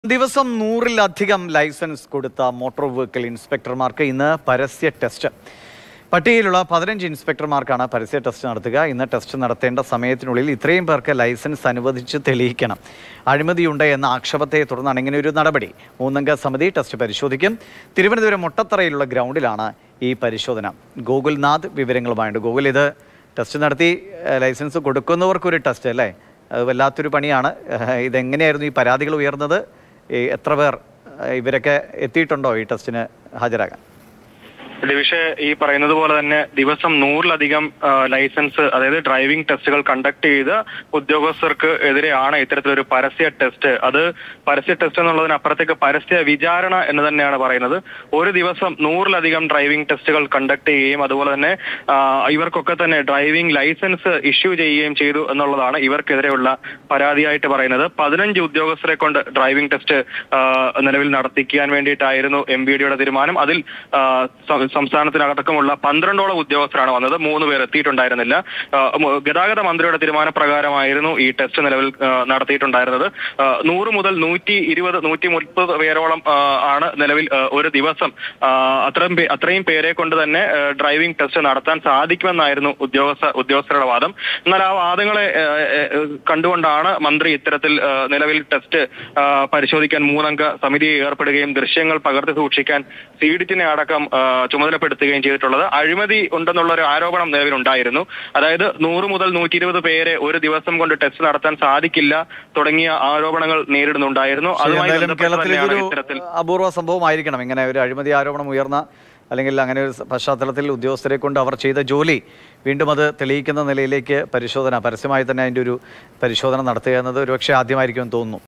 ദിവസം നൂറിലധികം ലൈസൻസ് കൊടുത്ത മോട്ടോർ വെഹിക്കിൾ ഇൻസ്പെക്ടർമാർക്ക് ഇന്ന് പരസ്യ ടെസ്റ്റ് പട്ടികയിലുള്ള പതിനഞ്ച് ഇൻസ്പെക്ടർമാർക്കാണ് പരസ്യ ടെസ്റ്റ് നടത്തുക ഇന്ന് ടെസ്റ്റ് നടത്തേണ്ട സമയത്തിനുള്ളിൽ ഇത്രയും പേർക്ക് ലൈസൻസ് അനുവദിച്ച് തെളിയിക്കണം അഴിമതിയുണ്ട് എന്ന ആക്ഷേപത്തെ തുടർന്നാണ് ഇങ്ങനെ ഒരു നടപടി മൂന്നംഗ സമിതി ടെസ്റ്റ് പരിശോധിക്കും തിരുവനന്തപുരം മുട്ടത്തറയിലുള്ള ഗ്രൗണ്ടിലാണ് ഈ പരിശോധന ഗോകുൽനാഥ് വിവരങ്ങളുമായുണ്ട് ഗോകുൽ ഇത് ടെസ്റ്റ് നടത്തി ഏഹ്, ലൈസൻസ് കൊടുക്കുന്നവർക്കൊരു ടെസ്റ്റ് അല്ലേ അത് വല്ലാത്തൊരു പണിയാണ് ഏഹ്, ഇതെങ്ങനെയായിരുന്നു ഈ പരാതികൾ ഉയർന്നത് ഈ എത്ര പേർ ഏഹ്, ഇവരൊക്കെ എത്തിയിട്ടുണ്ടോ ഈ ടെസ്റ്റിന് ഹാജരാകാൻ ലിവിഷെ ഈ പറയുന്നത് പോലെ തന്നെ ദിവസം നൂറിലധികം ആ, ലൈസൻസ് അതായത് ഡ്രൈവിംഗ് ടെസ്റ്റുകൾ കണ്ടക്ട് ചെയ്ത് ഉദ്യോഗസ്ഥർക്ക് എതിരെയാണ് ഇത്തരത്തിലൊരു പരസ്യ ടെസ്റ്റ് അത് പരസ്യ ടെസ്റ്റ് എന്നുള്ളതിനപ്പുറത്തേക്ക് പരസ്യ വിചാരണ എന്ന് തന്നെയാണ് പറയുന്നത് ഒരു ദിവസം നൂറിലധികം ഡ്രൈവിംഗ് ടെസ്റ്റുകൾ കണ്ടക്ട് ചെയ്യുകയും അതുപോലെ തന്നെ ആ, ഇവർക്കൊക്കെ തന്നെ ഡ്രൈവിംഗ് ലൈസൻസ് ഇഷ്യൂ ചെയ്യുകയും ചെയ്തു എന്നുള്ളതാണ് ഇവർക്കെതിരെയുള്ള പരാതിയായിട്ട് പറയുന്നത് പതിനഞ്ച് ഉദ്യോഗസ്ഥരെ കൊണ്ട് ഡ്രൈവിംഗ് ടെസ്റ്റ് ആ, നിലവിൽ നടത്തിക്കാൻ വേണ്ടിയിട്ടായിരുന്നു എം ബി ഡിയുടെ തീരുമാനം അതിൽ ആ, സം- സംസ്ഥാനത്തിനടക്കമുള്ള പന്ത്രണ്ടോളം ഉദ്യോഗസ്ഥരാണ് വന്നത് മൂന്ന് പേർ എത്തിയിട്ടുണ്ടായിരുന്നില്ല ആ, മ- ഗതാഗത മന്ത്രിയുടെ തീരുമാനപ്രകാരമായിരുന്നു ഈ ടെസ്റ്റ് നിലവിൽ ആ, നടത്തിയിട്ടുണ്ടായിരുന്നത് ആ, നൂറ് മുതൽ നൂറ്റി ഇരുപത് നൂറ്റി മുപ്പത് പേരോളം ആ, ആണ് നിലവിൽ ആ, ഒരു ദിവസം ആ, അത്രയും പേ- അത്രയും പേരെ കൊണ്ട് തന്നെ ആ, ഡ്രൈവിംഗ് ടെസ്റ്റ് നടത്താൻ സാധിക്കുമെന്നായിരുന്നു ഉദ്യോഗസ്ഥ ഉദ്യോഗസ്ഥരുടെ വാദം എന്നാൽ ആ വാദങ്ങളെ ആ, ആ, കണ്ടുകൊണ്ടാണ് മന്ത്രി ഇത്തരത്തിൽ ആ, നിലവിൽ ടെസ്റ്റ് ആ, പരിശോധിക്കാൻ മൂന്നംഗ സമിതിയെ ഏർപ്പെടുകയും ദൃശ്യങ്ങൾ പകർത്തി സൂക്ഷിക്കാൻ സീഡിറ്റിനെ അടക്കം ആ, ചുമതലപ്പെടുത്തുകയും ചെയ്തിട്ടുള്ളത് അഴിമതി ഉണ്ടെന്നുള്ള ഒരു ആരോപണം നിലവിലുണ്ടായിരുന്നു അതായത് നൂറ് മുതൽ നൂറ്റി ഇരുപത് പേരെ ഒരു ദിവസം കൊണ്ട് ടെസ്റ്റ് നടത്താൻ സാധിക്കില്ല തുടങ്ങിയ ആരോപണങ്ങൾ നേരിടുന്നുണ്ടായിരുന്നു ശരി, അതുമായി എന്തായാലും ബന്ധപ്പെട്ട് കേരളത്തിൽ തന്നെയാണ് ഇതൊരു ഇത്തരത്തിൽ അപൂർവ സംഭവമായിരിക്കണം ഇങ്ങനെ ഒരു അഴിമതി ആരോപണം ഉയർന്ന അല്ലെങ്കിൽ അങ്ങനെ ഒരു പശ്ചാത്തലത്തിൽ ഉദ്യോഗസ്ഥരെ കൊണ്ട് അവർ ചെയ്ത ജോലി വീണ്ടും അത് തെളിയിക്കുന്ന നിലയിലേക്ക് പരിശോധന പരസ്യമായി തന്നെ അതിൻ്റെ ഒരു പരിശോധന നടത്തുക എന്നത് ഒരുപക്ഷെ ആദ്യമായിരിക്കുമെന്ന് തോന്നുന്നു